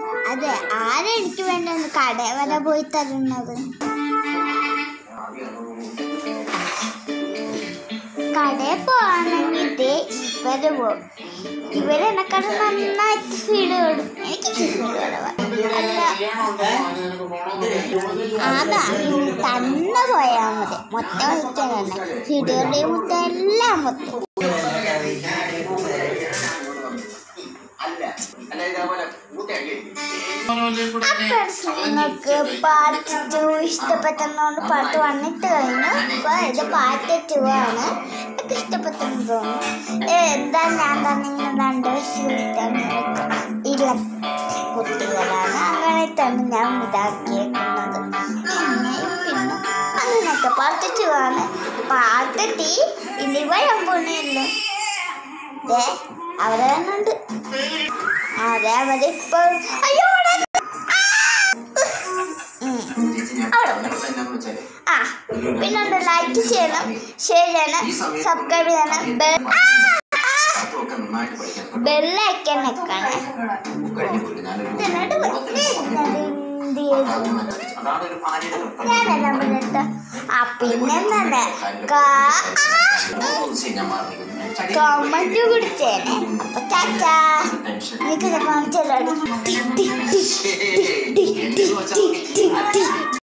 അതെ ആരാ എനിക്ക് വേണ്ടി ഒന്ന് കട വരെ പോയി തരുന്നത് കടയിൽ പോവാണെങ്കിൽ ഇതേ ഇവര് പോകും ഇവര് എന്നെക്കാളും നന്നായിട്ട് ഫീഡ് കൊടുക്കും എനിക്ക് ഫീഡ് കുറവാ അല്ല അതാ ഇനി തന്നെ പോയാൽ മതി മൊത്തം മൊത്തം തന്നെ ഫീഡുകളുടെയും മൊത്തം എല്ലാം മൊത്തം നിങ്ങൾക്ക് പാർട്ട് ടു ഇഷ്ടപ്പെട്ടെന്നുകൊണ്ട് പാർട്ട് വണ്ണിട്ട് കഴിഞ്ഞു ഇപ്പൊ ഇത് പാർട്ട് ടു ആണ് എനിക്ക് ഇഷ്ടപ്പെട്ടെന്ന് തോന്നുന്നു ഏ, എന്താ ഞാൻ തന്നെ രണ്ട് ഇല്ല കുട്ടികളാണ് അങ്ങനെ തന്നെ ഞാൻ ഇതാക്കിയേക്കുന്നത് പിന്നെ പിന്നെ അങ്ങനെയൊക്കെ പാർട്ട് ടു ആണ് പാർട്ട് ടി ഇനി വരാൻ പോണില്ല ദേ അവിടെ തന്നെ ഉണ്ട് അതെ അവരിപ്പോ അയ്യോ അവിടെ ഉം. ആ പിന്നെന്താ ലൈക്ക് ചെയ്യണം ഷെയർ ചെയ്യണം സബ്സ്ക്രൈബ് ചെയ്യണം ബെൽ ബെല്ലൈക്കൻ വെക്കണം എന്നിട്ട് ഞാനെല്ലാം പറഞ്ഞിട്ട് ആ പിന്നെന്താ കമന്റ് കുടിച്ചേനെ അപ്പൊ ചാച്ചാ എനിക്ക് കാണിച്ചല്ലോ